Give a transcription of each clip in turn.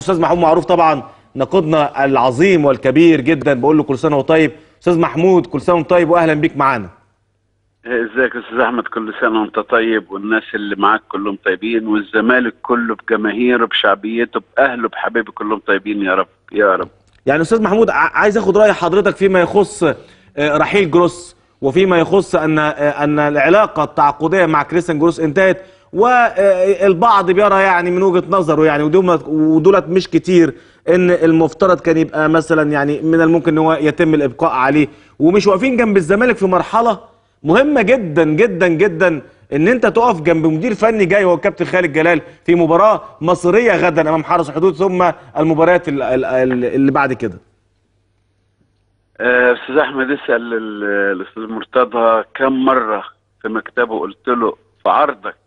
استاذ محمود معروف طبعا نقودنا العظيم والكبير جدا بقول له كل سنه وهو طيب استاذ محمود كل سنه وانت طيب واهلا بيك معانا ازيك يا استاذ احمد كل سنه وانت طيب والناس اللي معاك كلهم طيبين والزمالك كله بجماهيره بشعبيته باهله بحبايبه كلهم طيبين يا رب يا رب يعني استاذ محمود ع- عايز اخد راي حضرتك فيما يخص آه، رحيل جروس وفيما يخص ان آه، ان العلاقه التعاقديه مع كريستيان جروس انتهت والبعض بيرى يعني من وجهه نظره يعني ودول- ودولت مش كتير ان المفترض كان يبقى مثلا يعني من الممكن ان هو يتم الابقاء عليه ومش واقفين جنب الزمالك في مرحله مهمه جدا جدا جدا ان انت تقف جنب مدير فني جاي هو الكابتن خالد جلال في مباراه مصيريه غدا امام حرس الحدود ثم المباريات ال- ال- ال- اللي بعد كده آه، استاذ احمد اسال ال- الاستاذ مرتضى كم مره في مكتبه قلت له في عرضك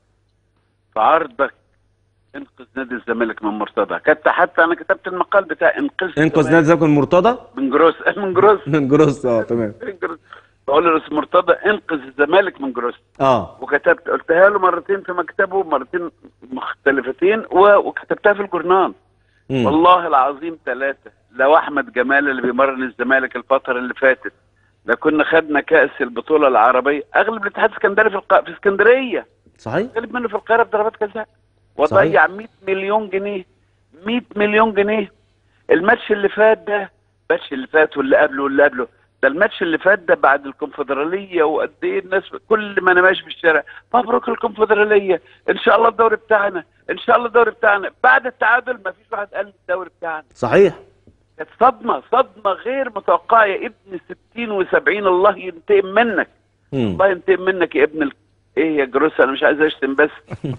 في عرضك انقذ نادي الزمالك من مرتضى كنت حتى انا كتبت المقال بتاع انقذ انقذ نادي الزمالك الزمالك من مرتضى من جروس من جروس من جروس اه تمام من جروس بقول للاستاذ مرتضى انقذ الزمالك من جروس اه وكتبت قلتها له مرتين في مكتبه مرتين مختلفتين و- وكتبتها في الجورنال مم. والله العظيم ثلاثة لو أحمد جمال اللي بيمرن الزمالك الفترة اللي فاتت لو كنا خدنا كأس البطولة العربية أغلب الاتحاد السكندري في الق... في اسكندرية صحيح غلب منه في القاهرة بضربات جزاء وضيع 100 مليون جنيه 100 مليون جنيه الماتش اللي فات ده الماتش اللي فات واللي قبله واللي قبله ده الماتش اللي فات ده بعد الكونفدراليه وقد ايه الناس كل ما انا ماشي في الشارع مبروك الكونفدراليه ان شاء الله الدوري بتاعنا ان شاء الله الدوري بتاعنا بعد التعادل ما فيش واحد قال الدوري بتاعنا صحيح كانت صدمه صدمه غير متوقعه يا ابن 60 و70 الله ينتقم منك مم. الله ينتقم منك يا ابن ال... ايه يا جروس انا مش عايز اشتم بس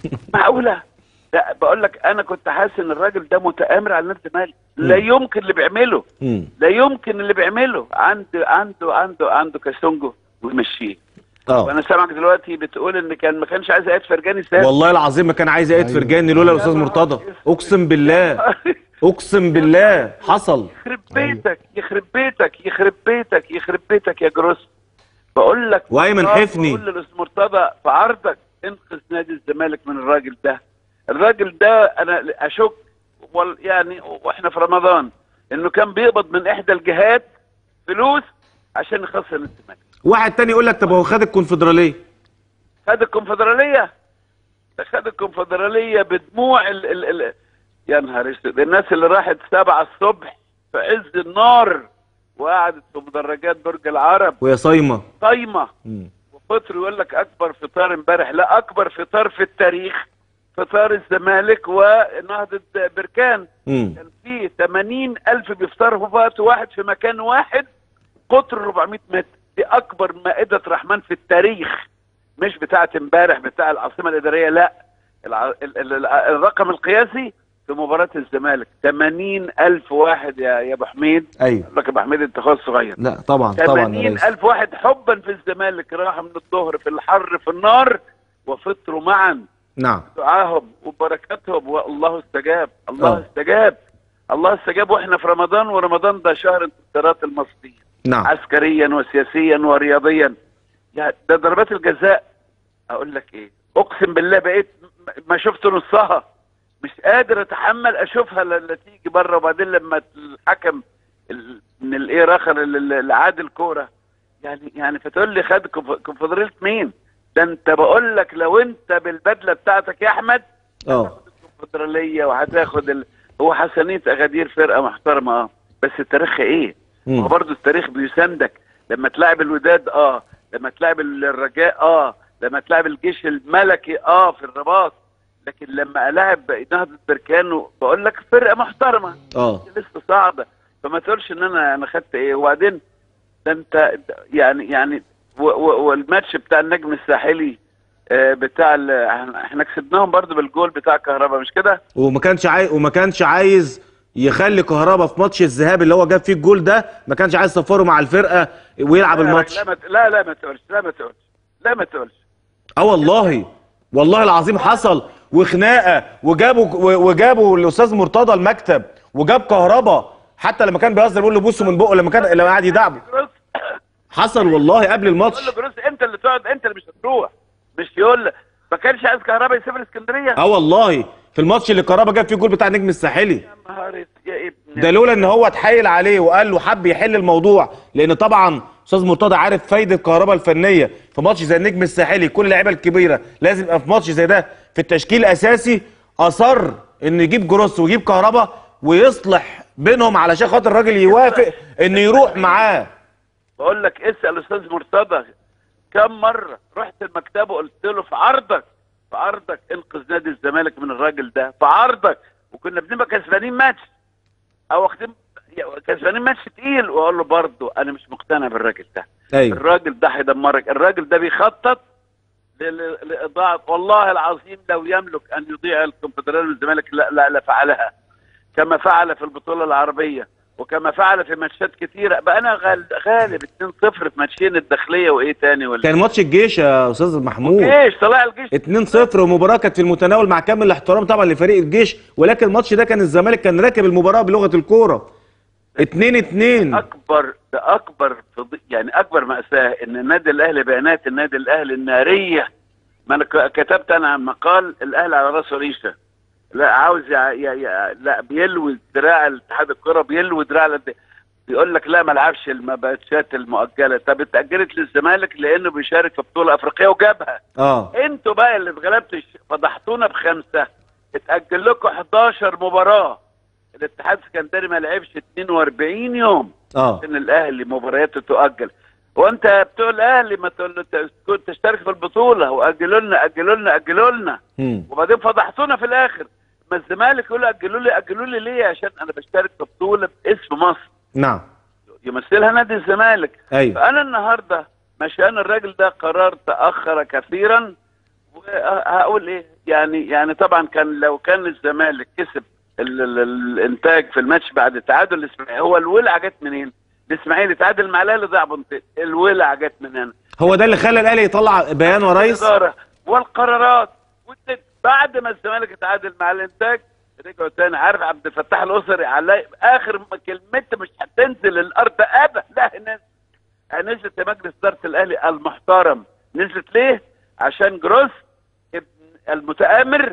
معقوله لا بقول لك انا كنت حاسس ان الراجل ده متآمر على نادي الزمالك لا يمكن اللي بيعمله مم. لا يمكن اللي بيعمله عنده عنده عنده عنده كاسونجو ويمشيه اه وانا سامعك دلوقتي بتقول ان كان ما كانش عايز اياد فرجاني ساب والله العظيم ما كان عايز ايد فرجاني لولا الاستاذ مرتضى اقسم بالله اقسم بالله حصل يخرب بيتك يخرب بيتك يخرب بيتك يخرب بيتك يا جروس بقول لك وأيمن حفني. بقول للاستاذ مرتضى في عرضك انقذ نادي الزمالك من الراجل ده الراجل ده انا اشك وال- يعني واحنا في رمضان انه كان بيقبض من احدى الجهات فلوس عشان يخسر الزمالك واحد تاني يقول لك طب هو خد الكونفدراليه خد الكونفدراليه ده خد الكونفدراليه بدموع ال ال ال يا نهار اسود الناس اللي راحت سبعة الصبح في عز النار وقعدت في مدرجات برج العرب ويا صايمه صايمه مم. وفطر يقول لك اكبر فطار امبارح لا اكبر فطار في التاريخ فطار الزمالك ونهضه بركان مم. كان فيه 80 ألف بيفطروا في وقت واحد في مكان واحد قطر 400 متر دي أكبر مائدة رحمن في التاريخ مش بتاعة امبارح بتاع العاصمة الإدارية لا الع... ال... ال... ال... الرقم القياسي في مباراة الزمالك 80 ألف واحد يا يا أبو حميد ايوه لك يا أبو حميد أنت خالص صغير لا طبعا طبعا يا 80 ريس ألف واحد حبا في الزمالك راحوا من الظهر في الحر في النار وفطروا معا نعم دعاهم وبركاتهم والله استجاب الله آه. استجاب الله استجاب واحنا في رمضان ورمضان ده شهر انتصارات المصريين نعم عسكريا وسياسيا ورياضيا يعني ده ضربات الجزاء اقول لك ايه اقسم بالله بقيت م- ما شفت نصها مش قادر اتحمل اشوفها لما تيجي بره وبعدين لما الحكم ال- من الايه رخر اللي عاد الكوره يعني يعني فتقول لي خد كونف- كونفدراليه مين؟ ده انت بقول لك لو انت بالبدله بتاعتك يا احمد اه الكونفدراليه وهتاخد ال... هو حسنيه اغادير فرقه محترمه اه بس التاريخ ايه؟ مم. هو برضه التاريخ بيساندك لما تلعب الوداد اه لما تلعب الرجاء اه لما تلعب الجيش الملكي اه في الرباط لكن لما العب نهضه بركان بقول لك فرقه محترمه اه لسه صعبه فما تقولش ان انا انا خدت ايه وبعدين ده انت يعني يعني و- و- والماتش بتاع النجم الساحلي آه، بتاع ال- احنا كسبناهم برضو بالجول بتاع كهربا مش كده؟ وما كانش عايز وما كانش عايز يخلي كهربا في ماتش الذهاب اللي هو جاب فيه الجول ده ما كانش عايز يصفره مع الفرقه ويلعب الماتش لا ما ت- لا لا ما تقولش لا ما تقولش لا ما تقولش اه والله والله العظيم حصل وخناقه وجابوا وجابوا الاستاذ مرتضى المكتب وجاب كهربا حتى لما كان بيهزر يقول له بوسه من بقه لما كان لما قعد يدعبه جروس حصل والله قبل يقول له الماتش جروس انت اللي تقعد انت اللي مش هتروح مش يقول ما كانش عايز كهربا يسافر اسكندريه اه والله في الماتش اللي كهربا جاب فيه الجول بتاع النجم الساحلي يا نهار يا ابني ده لولا ان هو اتحايل عليه وقال له حب يحل الموضوع لان طبعا استاذ مرتضى عارف فايده كهربا الفنيه في ماتش زي النجم الساحلي كل اللعيبه الكبيره لازم يبقى في ماتش زي ده في التشكيل الاساسي اصر انه يجيب جروس ويجيب كهربا ويصلح بينهم علشان خاطر الراجل يوافق انه يروح معاه بقول لك اسال استاذ مرتضى كم مره رحت المكتبه قلت له في عرضك في عرضك انقذ نادي الزمالك من الراجل ده في عرضك وكنا بنبقى كسبانين ماتش او واخدين كسبانين ماتش تقيل واقول له برضه انا مش مقتنع بالراجل ده ايوه الراجل ده هيدمرك الراجل ده بيخطط ل- ل- لاضاعه والله العظيم لو يملك ان يضيع الكونفدراليه من الزمالك لا لا لفعلها كما فعل في البطوله العربيه وكما فعل في ماتشات كتيره بقى انا غال- غالب 2-0 في ماتشين الداخليه وايه تاني ولا كان ماتش الجيش يا استاذ محمود ايش طلع الجيش 2-0 ومباراه كانت في المتناول مع كامل الاحترام طبعا لفريق الجيش ولكن الماتش ده كان الزمالك كان راكب المباراه بلغه الكوره 2-2 اكبر ده اكبر فضي... يعني اكبر ماساه ان النادي الاهلي بيانات النادي الاهلي الناريه ما انا ك- كتبت انا عن مقال الاهلي على راسه ريشه لا عاوز يع... يع... يع... لا بيلوي دراع الاتحاد الكره بيلوي دراع الد- بيقول لك لا ما لعبش المباتشات المؤجله طب اتاجلت للزمالك لانه بيشارك في بطوله افريقيه وجابها اه انتوا بقى اللي اتغلبتوا الش- فضحتونا بخمسه اتاجل لكم 11 مباراه الاتحاد السكندري ما لعبش 42 يوم اه ان الاهلي مبارياته تؤجل وانت بتوع الاهلي ما تقول له ت- كنت تشترك في البطوله واجلوا لنا اجلوا لنا اجلوا لنا مم. وبعدين فضحتونا في الاخر ما الزمالك يقول اجلوا لي اجلوا لي ليه عشان انا بشترك في بطوله باسم مصر نعم يمثلها نادي الزمالك ايوه فانا النهارده مشان الراجل ده قرار تاخر كثيرا وهقول ايه يعني يعني طبعا كان لو كان الزمالك كسب ال ال الانتاج في الماتش بعد تعادل الاسماعيلي هو الولعه جت منين؟ الاسماعيلي تعادل مع الاهلي ضيع بنطين الولعه جت من هنا هو ده اللي خلى الاهلي يطلع بيان ورئيس الإدارة والقرارات والت- بعد ما الزمالك اتعادل مع الانتاج رجعوا تاني عارف عبد الفتاح الاسري علي اخر ما كلمته مش هتنزل الارض ابدا لا نزل نزلت مجلس اداره الاهلي المحترم نزلت ليه؟ عشان جروس ابن المتآمر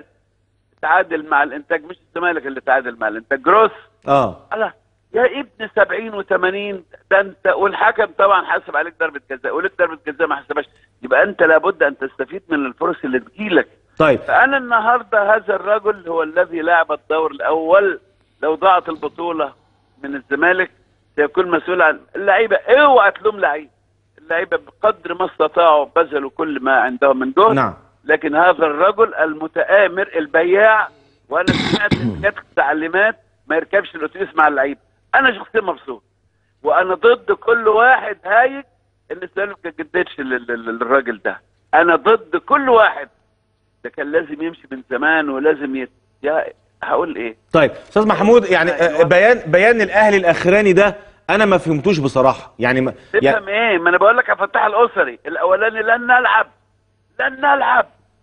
تعادل مع الانتاج مش الزمالك اللي تعادل مع الانتاج جروس اه الله يا ابن 70 و80 ده انت والحكم طبعا حاسب عليك ضربه جزاء ولك ضربه جزاء ما حسبهاش يبقى انت لابد ان تستفيد من الفرص اللي تجيلك طيب فانا النهارده هذا الرجل هو الذي لعب الدور الاول لو ضاعت البطوله من الزمالك سيكون مسؤول عن اللعيبه اوعى تلوم لعيب اللعيبه بقدر ما استطاعوا بذلوا كل ما عندهم من جهد نعم لكن هذا الرجل المتآمر البياع وانا سمعت ان كانت تعليمات ما يركبش الاتوبيس مع اللعيبه انا شخصيا مبسوط وانا ضد كل واحد هايج ان الزمالك ما جددش لل- لل- للراجل ده انا ضد كل واحد ده كان لازم يمشي من زمان ولازم يت... يا هقول ايه طيب استاذ محمود يعني آه، بيان بيان الاهلي الاخراني ده انا ما فهمتوش بصراحه يعني ما يعني تفهم ايه ما انا بقول لك يا فتاح الاسري الاولاني لن نلعب لن نلعب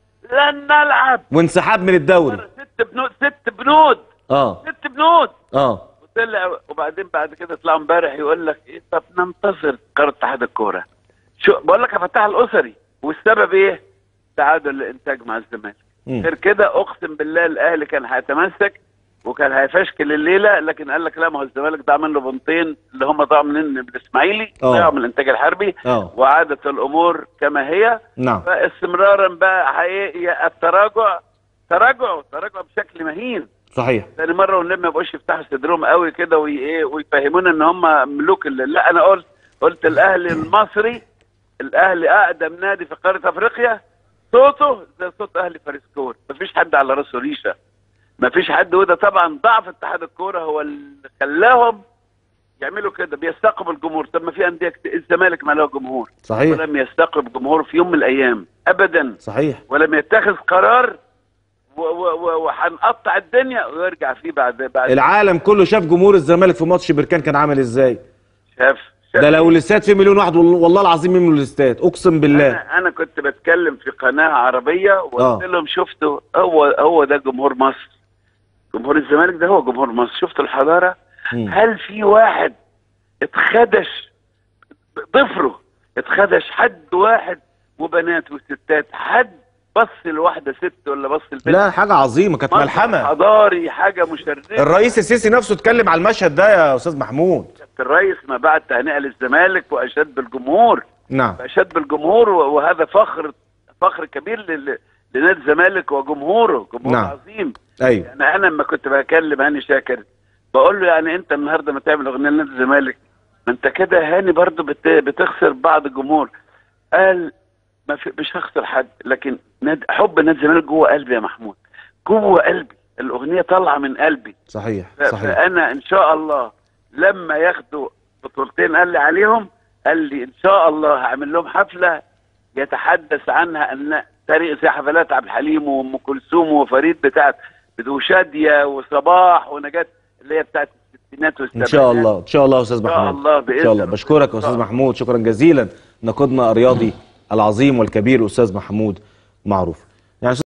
لن نلعب وانسحاب من الدوري ست بنود ست بنود اه ست بنود اه وطلع وبعدين بعد كده طلع امبارح يقول لك ايه طب ننتظر قرار اتحاد الكوره شو بقول لك يا فتاح الاسري والسبب ايه؟ تعادل الانتاج مع الزمالك مم. غير كده اقسم بالله الاهلي كان هيتمسك وكان هيفشكل الليله لكن قال لك لا ما هو الزمالك ضاع منه بنطين اللي هم ضاعوا منين من الاسماعيلي آه. ضاعوا من الانتاج الحربي اه وعادت الامور كما هي نعم فاستمرارا بقى حقيقي التراجع تراجع تراجع بشكل مهين صحيح تاني مره والنبي ما يبقوش يفتحوا صدرهم قوي كده وي- ايه ويفهمونا ان هم ملوك ال- لا انا قلت قلت الاهلي المصري الاهلي اقدم نادي في قاره افريقيا صوته زي صوت اهلي فارسكور مفيش حد على راسه ريشه مفيش حد وده طبعا ضعف اتحاد الكوره هو اللي خلاهم يعملوا كده بيستقبل الجمهور طب ما في انديه كتير- الزمالك ما له جمهور صحيح ولم يستقبل جمهور في يوم من الايام ابدا صحيح ولم يتخذ قرار و- و- و- وهنقطع الدنيا ويرجع فيه بعد بعد العالم كله شاف جمهور الزمالك في ماتش بركان كان عامل ازاي شاف شاف ده لو الاستاد فيه مليون واحد والله والله العظيم يملوا الاستاد اقسم بالله انا انا كنت بتكلم في قناه عربيه وقلت آه. لهم شفتوا هو هو ده جمهور مصر جمهور الزمالك ده هو جمهور مصر شفتوا الحضاره مم. هل في واحد اتخدش ضفره اتخدش حد واحد وبنات وستات حد بص لواحده ست ولا بص لبنت لا حاجه عظيمه كانت مظهر ملحمه حضاري حاجه مشرفه الرئيس السيسي نفسه اتكلم على المشهد ده يا استاذ محمود الرئيس ما بعد تهنئه للزمالك واشاد بالجمهور نعم اشاد بالجمهور و- وهذا فخر فخر كبير لل- لنادي الزمالك وجمهوره جمهور نعم. عظيم ايوه يعني انا لما كنت بكلم هاني شاكر بقول له يعني انت النهارده ما تعمل اغنيه لنادي الزمالك ما انت كده يا هاني برضه بت... بتخسر بعض الجمهور قال ما في مش هخسر حد لكن ناد... حب نادي الزمالك جوه قلبي يا محمود جوه قلبي الاغنيه طالعه من قلبي صحيح ف- صحيح فانا ان شاء الله لما ياخدوا بطولتين قال لي عليهم قال لي ان شاء الله هعمل لهم حفله يتحدث عنها ان تاريخ زي حفلات عبد الحليم وام كلثوم وفريد بتاعت وشاديه وصباح ونجاة اللي هي بتاعت الستينات ان والسبعينات شاء الله ان شاء الله يا استاذ إن شاء محمود الله بإذن ان شاء الله الله. بشكرك يا إن استاذ شاء الله. محمود شكرا جزيلا نقدنا الرياضي العظيم والكبير استاذ محمود معروف يعني